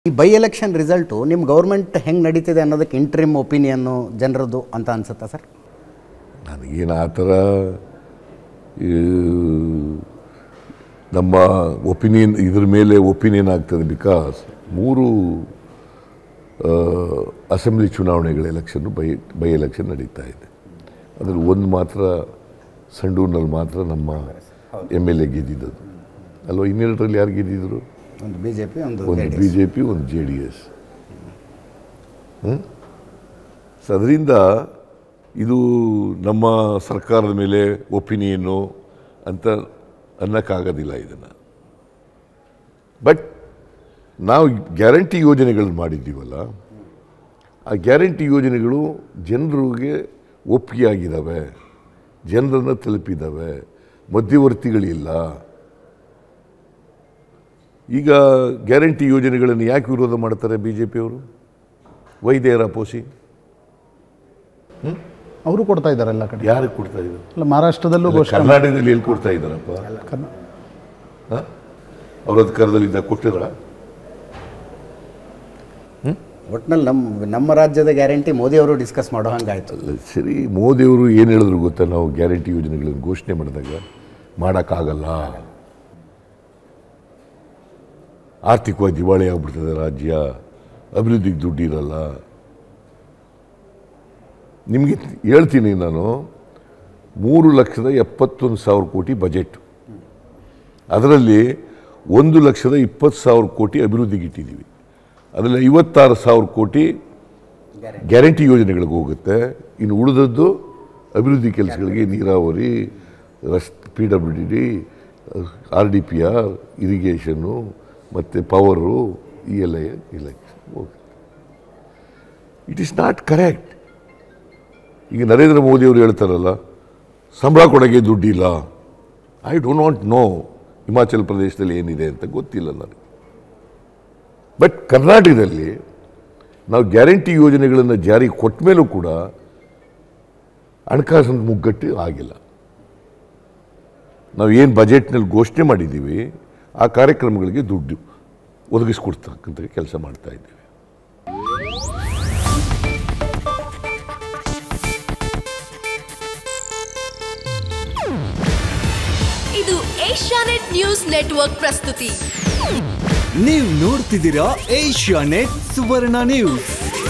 ಈ by election result ನಿಮ್ಮ government ಹೆಂಗೆ ನಡೀತಿದೆ ಅನ್ನೋದಕ್ಕೆ ಇಂಟ್ರಿಮ್ ಒಪಿನಿಯನ್ನು ಜನರದ್ದು ಅಂತ ಅನ್ಸುತ್ತಾ ಸರ್ ನನಗೇನು ಆ ಥರ ಈ, ನಮ್ಮ ಒಪಿನಿಯನ್ ಇದ್ರ ಮೇಲೆ ಒಪಿನಿಯನ್ ಆಗ್ತದೆ ಬಿಕಾಸ್ ಮೂರು ಅಸೆಂಬ್ಲಿ ಚುನಾವಣೆಗಳ ಎಲೆಕ್ಷನ್ನು ಬೈ ಬೈ ಎಲೆಕ್ಷನ್ ನಡೀತಾ ಇದೆ ಅದ್ರಲ್ಲಿ ಒಂದು ಮಾತ್ರ ಸಂಡೂರಿನಲ್ಲಿ ಮಾತ್ರ ನಮ್ಮ ಎಮ್ ಎಲ್ ಎ ಗೆದ್ದಿದ್ದದು ಅಲ್ವಾ ಇನ್ನೆರಡರಲ್ಲಿ ಯಾರು ಗೆದ್ದಿದ್ರು ಒಂದು ಬಿ ಜೆ ಪಿ ಒಂದು ಒಂದು JDS. ಬಿ ಜೆ ಪಿ ಒಂದು ಜೆ ಡಿ ಎಸ್ ಸೊ ಅದರಿಂದ ಇದು ನಮ್ಮ ಸರ್ಕಾರದ ಮೇಲೆ ಒಪಿನಿಯನ್ನು ಅಂತ ಅನ್ನಕ್ಕಾಗೋದಿಲ್ಲ ಇದನ್ನು ಬಟ್ ನಾವು ಗ್ಯಾರಂಟಿ ಯೋಜನೆಗಳನ್ನು ಮಾಡಿದ್ದೀವಲ್ಲ ಆ ಗ್ಯಾರಂಟಿ ಯೋಜನೆಗಳು ಜನರಿಗೆ ಒಪ್ಪಿಗೆ ಆಗಿದ್ದಾವೆ ಜನರನ್ನು ತಲುಪಿದ್ದಾವೆ ಮಧ್ಯವರ್ತಿಗಳಿಲ್ಲ ಈಗ ಗ್ಯಾರಂಟಿ ಯೋಜನೆಗಳನ್ನು ಯಾಕೆ ವಿರೋಧ ಮಾಡ್ತಾರೆ ಬಿ ಜೆ ಪಿಯವರು ವೈದ್ಯರ ಪೋಸಿ ಅವರು ಕೊಡ್ತಾ ಇದ್ದಾರೆ ಎಲ್ಲ ಕಡೆ ಯಾರಿಗೆ ಕೊಡ್ತಾ ಇದ್ದಾರೆ ಅಲ್ಲ ಮಹಾರಾಷ್ಟ್ರದಲ್ಲೂ ಘೋಷಣೆ ಕರ್ನಾಟಕದಲ್ಲಿ ಎಲ್ಲಿ ಕೊಡ್ತಾ ಇದ್ದಾರಪ್ಪ ಕರ್ನಾ- ಅವ್ರ ಅಧಿಕಾರದಲ್ಲಿ ಇದ್ದಾಗ ಕೊಟ್ಟಿದ್ರ ಒಟ್ನಲ್ಲಿ ನಮ್ಮ ನಮ್ಮ ರಾಜ್ಯದ ಗ್ಯಾರಂಟಿ ಮೋದಿ ಅವರು ಡಿಸ್ಕಸ್ ಮಾಡೋ ಹಂಗಾಯ್ತು ಅಲ್ಲ, ಸರಿ ಮೋದಿಯವರು ಏನು ಹೇಳಿದ್ರು ಗೊತ್ತಾ ನಾವು ಗ್ಯಾರಂಟಿ ಯೋಜನೆಗಳನ್ನು ಘೋಷಣೆ ಮಾಡಿದಾಗ ಮಾಡೋಕ್ಕಾಗಲ್ಲ ಆರ್ಥಿಕವಾಗಿ ದಿವಾಳಿ ಆಗ್ಬಿಡ್ತದೆ ರಾಜ್ಯ ಅಭಿವೃದ್ಧಿಗೆ ದುಡ್ಡು ಇರಲ್ಲ ನಿಮಗೆ ಹೇಳ್ತೀನಿ ನಾನು ಮೂರು ಲಕ್ಷದ ಎಪ್ಪತ್ತೊಂದು ಸಾವಿರ ಕೋಟಿ ಬಜೆಟ್ ಅದರಲ್ಲಿ ಒಂದು ಲಕ್ಷದ ಇಪ್ಪತ್ತು ಸಾವಿರ ಕೋಟಿ ಅಭಿವೃದ್ಧಿಗೆ ಇಟ್ಟಿದ್ದೀವಿ ಅದರಲ್ಲಿ ಐವತ್ತಾರು ಸಾವಿರ ಕೋಟಿ ಗ್ಯಾರಂಟಿ ಯೋಜನೆಗಳಿಗೆ ಹೋಗುತ್ತೆ ಇನ್ನು ಉಳಿದದ್ದು ಅಭಿವೃದ್ಧಿ ಕೆಲಸಗಳಿಗೆ ನೀರಾವರಿ ರಸ್ P W D D R D P R ಇರಿಗೇಷನ್ನು ಮತ್ತು ಪವರು ಈ ಎಲ್ಲ ಇಲ್ಲ ಹೋಗುತ್ತೆ ಇಟ್ ಈಸ್ ನಾಟ್ ಕರೆಕ್ಟ್ ಈಗ ನರೇಂದ್ರ ಮೋದಿಯವರು ಹೇಳ್ತಾರಲ್ಲ ಸಂಬಳ ಕೊಡೋಕ್ಕೆ ದುಡ್ಡಿಲ್ಲ I do not know Himachal ಪ್ರದೇಶದಲ್ಲಿ ಏನಿದೆ ಅಂತ ಗೊತ್ತಿಲ್ಲ ನನಗೆ ಬಟ್ ಕರ್ನಾಟಕದಲ್ಲಿ ನಾವು ಗ್ಯಾರಂಟಿ ಯೋಜನೆಗಳನ್ನು ಜಾರಿಗೆ ಕೊಟ್ಟ ಮೇಲೂ ಕೂಡ ಹಣಕಾಸಿನ ಮುಗ್ಗಟ್ಟು ಆಗಿಲ್ಲ ನಾವು ಏನು ಬಜೆಟ್ನಲ್ಲಿ ಘೋಷಣೆ ಮಾಡಿದ್ದೀವಿ ಆ ಕಾರ್ಯಕ್ರಮಗಳಿಗೆ ದುಡ್ಡು ಒದಗಿಸ್ಕೊಡ್ತಕ್ಕಂಥ ಕೆಲಸ ಮಾಡ್ತಾ ಇದ್ದೀವಿ ಇದು ಏಷ್ಯಾನೆಟ್ ನ್ಯೂಸ್ ನೆಟ್ವರ್ಕ್ ಪ್ರಸ್ತುತಿ ನೀವು ನೋಡ್ತಿದ್ದೀರಾ ಏಷ್ಯಾ ನೆಟ್ ಸುವರ್ಣ ನ್ಯೂಸ್